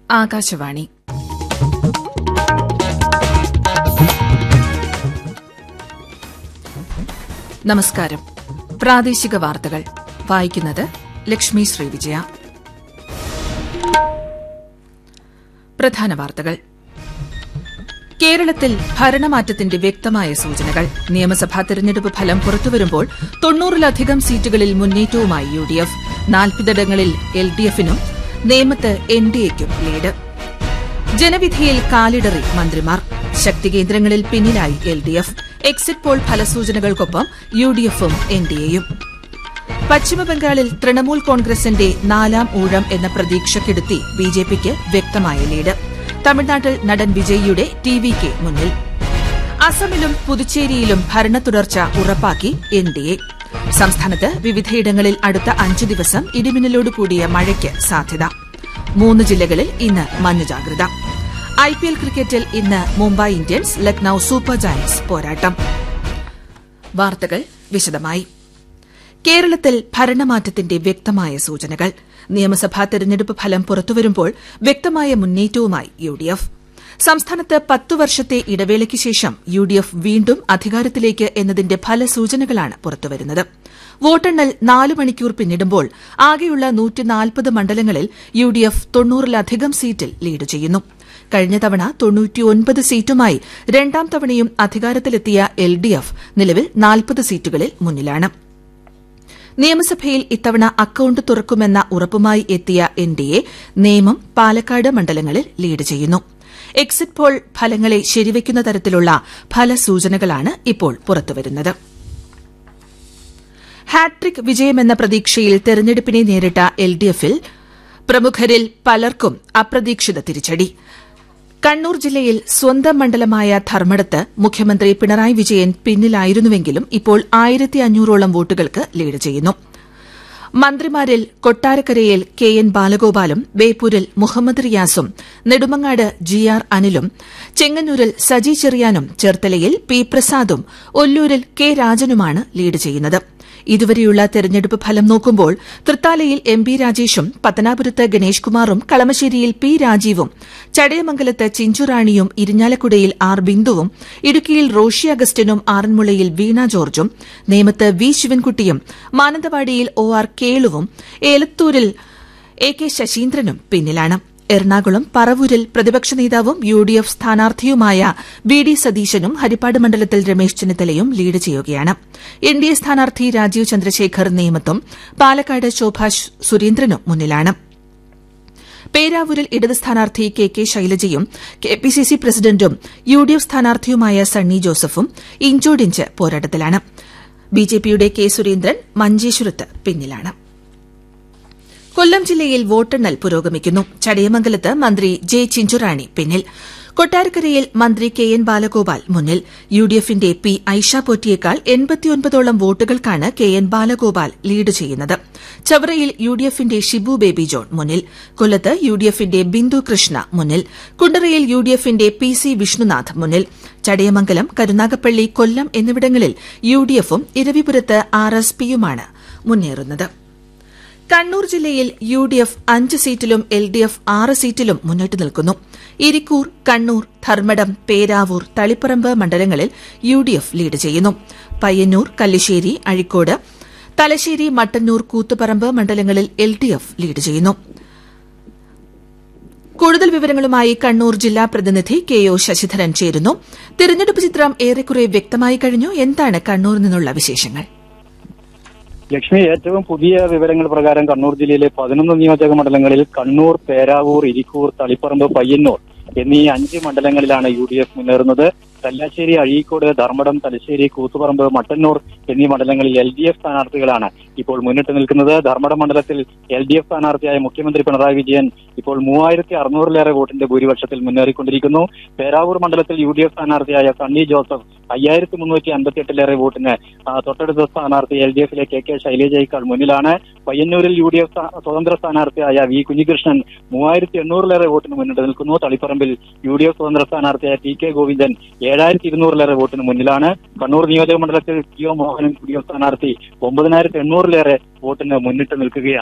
ആകാശവാണി നമസ്കാരം പ്രാദേശിക വാർത്തകൾ വായിക്കുന്നത് ലക്ഷ്മി ശ്രീവിജയ പ്രധാന വാർത്തകൾ കേരളത്തിൽ ഭരണമാറ്റത്തിന്റെ വ്യക്തമായ സൂചനകൾ നിയമസഭാ തെരഞ്ഞെടുപ്പ് ഫലം പുറത്തുവരുമ്പോൾ തൊണ്ണൂറിലധികം സീറ്റുകളിൽ മുന്നേറ്റവുമായി യു ഡി എഫ് നാൽപ്പതിടങ്ങളിൽ എൽ ഡി എഫിനും നേമത്ത് എൻ ഡി എക്കും ലീഡ് ജനവിധിയിൽ കാലിടറി മന്ത്രിമാർ ശക്തികേന്ദ്രങ്ങളിൽ പിന്നിലായി L D F exit poll ഫലസൂചനകൾക്കൊപ്പം യു ഡി എഫും എൻ ഡി എയും പശ്ചിമബംഗാളിൽ തൃണമൂൽ കോൺഗ്രസിന്റെ നാലാം ഊഴം എന്ന പ്രതീക്ഷയ്ക്കെടുത്തി ബി ജെ പിക്ക് വ്യക്തമായ ലീഡ് തമിഴ്നാട്ടിൽ നടൻ വിജയിയുടെ ടി വി കെ മുന്നിൽ അസമിലും പുതുച്ചേരിയിലും ഭരണ തുടർച്ച ഉറപ്പാക്കി എൻ ഡി എ സംസ്ഥാനത്ത് വിവിധയിടങ്ങളിൽ അടുത്ത അഞ്ചു ദിവസം ഇടിമിന്നലോട് കൂടിയ മഴയ്ക്ക് സാധ്യത മൂന്ന് ജില്ലകളിൽ ഇന്ന് മഞ്ഞ ജാഗ്രത ഐ പി എൽ ക്രിക്കറ്റിൽ ഇന്ന് Mumbai Indians Lucknow super giants പോരാട്ടം വാർത്തകൾ വിശദമായി കേരളത്തിൽ ഭരണമാറ്റത്തിന്റെ വ്യക്തമായ സൂചനകൾ നിയമസഭാ തെരഞ്ഞെടുപ്പ് ഫലം പുറത്തുവരുമ്പോൾ വ്യക്തമായ മുന്നേറ്റവുമായി യു ഡി എഫ് സംസ്ഥാനത്ത് പത്തു വർഷത്തെ ഇടവേളയ്ക്ക് ശേഷം യു ഡി എഫ് വീണ്ടും അധികാരത്തിലേക്ക് എന്നതിന്റെ ഫലസൂചനകളാണ് പുറത്തുവരുന്നത് വോട്ടെണ്ണൽ നാല് മണിക്കൂർ പിന്നിടുമ്പോൾ ആകെയുള്ള നൂറ്റിനാൽപ്പത് മണ്ഡലങ്ങളിൽ യു ഡി എഫ് തൊണ്ണൂറിലധികം സീറ്റിൽ ലീഡ് ചെയ്യുന്നു കഴിഞ്ഞ തവണ തൊണ്ണൂറ്റിയൊൻപത് സീറ്റുമായി രണ്ടാം തവണയും അധികാരത്തിലെത്തിയ എൽ ഡി എഫ് നിലവിൽ നാൽപ്പത് സീറ്റുകളിൽ മുന്നിലാണ് നിയമസഭയിൽ ഇത്തവണ അക്കൌണ്ട് തുറക്കുമെന്ന ഉറപ്പുമായി എത്തിയ N D A Nemom Palakkad മണ്ഡലങ്ങളിൽ ലീഡ് ചെയ്യുന്നു എക്സിറ്റ് പോൾ ഫലങ്ങളെ ശരിവയ്ക്കുന്ന തരത്തിലുള്ള ഫലസൂചനകളാണ് ഇപ്പോൾ പുറത്തുവരുന്നത് ഹാട്രിക് വിജയമെന്ന പ്രതീക്ഷയിൽ തെരഞ്ഞെടുപ്പിനെ നേരിട്ട എൽ ഡി എഫിൽ പ്രമുഖരിൽ പലർക്കും അപ്രതീക്ഷിത തിരിച്ചടി കണ്ണൂർ ജില്ലയിൽ സ്വന്തം മണ്ഡലമായ ധർമ്മടത്ത് മുഖ്യമന്ത്രി പിണറായി വിജയൻ പിന്നിലായിരുന്നുവെങ്കിലും ഇപ്പോൾ ആയിരത്തി അഞ്ഞൂറോളം വോട്ടുകൾക്ക് ലീഡ് ചെയ്യുന്നു മന്ത്രിമാരിൽ കൊട്ടാരക്കരയിൽ കെ എൻ ബാലഗോപാലും ബേപ്പൂരിൽ മുഹമ്മദ് റിയാസും നെടുമങ്ങാട് ജി ആർ അനിലും ചെങ്ങന്നൂരിൽ സജി ചെറിയാനും ചേർത്തലയിൽ പി പ്രസാദും ഒല്ലൂരിൽ കെ രാജനുമാണ് ലീഡ് ചെയ്യുന്നത് ഇതുവരെയുള്ള തെരഞ്ഞെടുപ്പ് ഫലം നോക്കുമ്പോൾ തൃത്താലയിൽ എം പി രാജേഷും പത്തനാപുരത്ത് ഗണേഷ് കുമാറും കളമശ്ശേരിയിൽ പി രാജീവും ചടയമംഗലത്ത് ചിഞ്ചുറാണിയും ഇരിഞ്ഞാലക്കുടയിൽ ആർ ബിന്ദുവും ഇടുക്കിയിൽ റോഷി അഗസ്റ്റിനും ആറന്മുളയിൽ വീണ ജോർജും നേമത്ത് വി ശിവൻകുട്ടിയും മാനന്തവാടിയിൽ ഒ ആർ കേളുവും ഏലത്തൂരിൽ എ കെ ശശീന്ദ്രനും പിന്നിലാണ് എറണാകുളം പറവൂരിൽ പ്രതിപക്ഷ നേതാവും യു ഡി എഫ് സ്ഥാനാർത്ഥിയുമായ വി ഡി സതീശനും ഹരിപ്പാട് മണ്ഡലത്തിൽ രമേശ് ചെന്നിത്തലയും ലീഡ് ചെയ്യുകയാണ് എൻ ഡി എ സ്ഥാനാർത്ഥി രാജീവ് ചന്ദ്രശേഖർ നേമത്തും പാലക്കാട് ശോഭ സുരേന്ദ്രനും മുന്നിലാണ് പേരാവൂരിൽ ഇടത് സ്ഥാനാർത്ഥി കെ കെ ശൈലജയും കെ പി സി സി പ്രസിഡന്റും യു ഡി എഫ് സ്ഥാനാർത്ഥിയുമായ സണ്ണി ജോസഫും ഇഞ്ചോടിഞ്ച് പോരാട്ടത്തിലാണ് ബി ജെ പിയുടെ കെ സുരേന്ദ്രൻ മഞ്ചേശ്വരത്ത് പിന്നിലാണ് കൊല്ലം ജില്ലയിൽ വോട്ടെണ്ണൽ പുരോഗമിക്കുന്നു ചടയമംഗലത്ത് മന്ത്രി ജെ ചിഞ്ചുറാണി പിന്നിൽ കൊട്ടാരക്കരയിൽ മന്ത്രി കെ എൻ ബാലഗോപാൽ മുന്നിൽ യു ഡി എഫിന്റെ പി ഐഷ പോറ്റിയേക്കാൾ എൺപത്തിയൊൻപതോളം വോട്ടുകൾക്കാണ് കെ എൻ ബാലഗോപാൽ ലീഡ് ചെയ്യുന്നത് ചവറയിൽ യു ഡി എഫിന്റെ ഷിബു ബേബി ജോൺ മുന്നിൽ കൊല്ലത്ത് യു ഡി എഫിന്റെ ബിന്ദു കൃഷ്ണ മുന്നിൽ കുണ്ടറയിൽ യു ഡി എഫിന്റെ പി സി വിഷ്ണുനാഥ് മുന്നിൽ ചടയമംഗലം കരുനാഗപ്പള്ളി കൊല്ലം എന്നിവിടങ്ങളിൽ യു ഡി എഫും ഇരവിപുരത്ത് ആർ എസ് പിയുമാണ് മുന്നേറുന്നത് കണ്ണൂർ ജില്ലയിൽ യു ഡി എഫ് അഞ്ച് സീറ്റിലും എൽ ഡി എഫ് ആറ് സീറ്റിലും മുന്നിട്ട് നിൽക്കുന്നു ഇരിക്കൂർ കണ്ണൂർ ധർമ്മടം പേരാവൂർ തളിപ്പറമ്പ് മണ്ഡലങ്ങളിൽ യു ഡി എഫ് ലീഡ് ചെയ്യുന്നു പയ്യന്നൂർ കല്ലിശ്ശേരി അഴിക്കോട് തലശ്ശേരി മട്ടന്നൂർ കൂത്തുപറമ്പ് മണ്ഡലങ്ങളിൽ എൽ ഡി എഫ് ലീഡ് ചെയ്യുന്നു കൂടുതൽ വിവരങ്ങളുമായി കണ്ണൂർ ജില്ലാ പ്രതിനിധി കെ ഒ ശശിധരൻ ചേരുന്നു തിരഞ്ഞെടുപ്പ് ചിത്രം ഏറെക്കുറെ വ്യക്തമായി കഴിഞ്ഞു എന്താണ് കണ്ണൂരിൽ നിന്നുള്ള വിശേഷങ്ങൾ ലക്ഷ്മി ഏറ്റവും പുതിയ വിവരങ്ങൾ പ്രകാരം കണ്ണൂർ ജില്ലയിലെ പതിനൊന്ന് നിയോജക മണ്ഡലങ്ങളിൽ കണ്ണൂർ പേരാവൂർ ഇരിക്കൂർ തളിപ്പറമ്പ് പയ്യന്നൂർ എന്നീ അഞ്ച് മണ്ഡലങ്ങളിലാണ് യു ഡി എഫ് മുന്നേറുന്നത് കല്ലാശ്ശേരി അഴീക്കോട് ധർമ്മടം തലശ്ശേരി കൂത്തുപറമ്പ് മട്ടന്നൂർ എന്നീ മണ്ഡലങ്ങളിൽ എൽ ഡി എഫ് സ്ഥാനാർത്ഥികളാണ് ഇപ്പോൾ മുന്നിട്ട് നിൽക്കുന്നത് ധർമ്മടം മണ്ഡലത്തിൽ എൽ ഡി എഫ് സ്ഥാനാർത്ഥിയായ മുഖ്യമന്ത്രി പിണറായി വിജയൻ ഇപ്പോൾ മൂവായിരത്തി അറുന്നൂറിലേറെ വോട്ടിന്റെ ഭൂരിപക്ഷത്തിൽ മുന്നേറിക്കൊണ്ടിരിക്കുന്നു പേരാവൂർ മണ്ഡലത്തിൽ യു ഡി എഫ് സ്ഥാനാർത്ഥിയായ സണ്ണി ജോസഫ് അയ്യായിരത്തി മുന്നൂറ്റി അൻപത്തിയെട്ടിലേറെ വോട്ടിന് തൊട്ടടുത്ത സ്ഥാനാർത്ഥി എൽ ഡി എഫിലെ കെ കെ ശൈലജയേക്കാൾ മുന്നിലാണ് പയ്യന്നൂരിൽ യു ഡി എഫ് സ്വതന്ത്ര സ്ഥാനാർത്ഥിയായ വി കുഞ്ഞികൃഷ്ണൻ മൂവായിരത്തി എണ്ണൂറിലേറെ വോട്ടിന് മുന്നിട്ട് നിൽക്കുന്നു തളിപ്പറമ്പിൽ യു ഡി എഫ് സ്വതന്ത്ര സ്ഥാനാർത്ഥിയായ ടി കെ ഗോവിന്ദൻ ഏഴായിരത്തി ഇരുന്നൂറിലേറെ വോട്ടിന് മുന്നിലാണ് കണ്ണൂർ നിയോജക മണ്ഡലത്തിൽ T O Mohanan U D F സ്ഥാനാർത്ഥി ഒമ്പതിനായിരത്തി എണ്ണൂറിലേറെ വോട്ടിന് മുന്നിട്ട് നിൽക്കുകയാണ്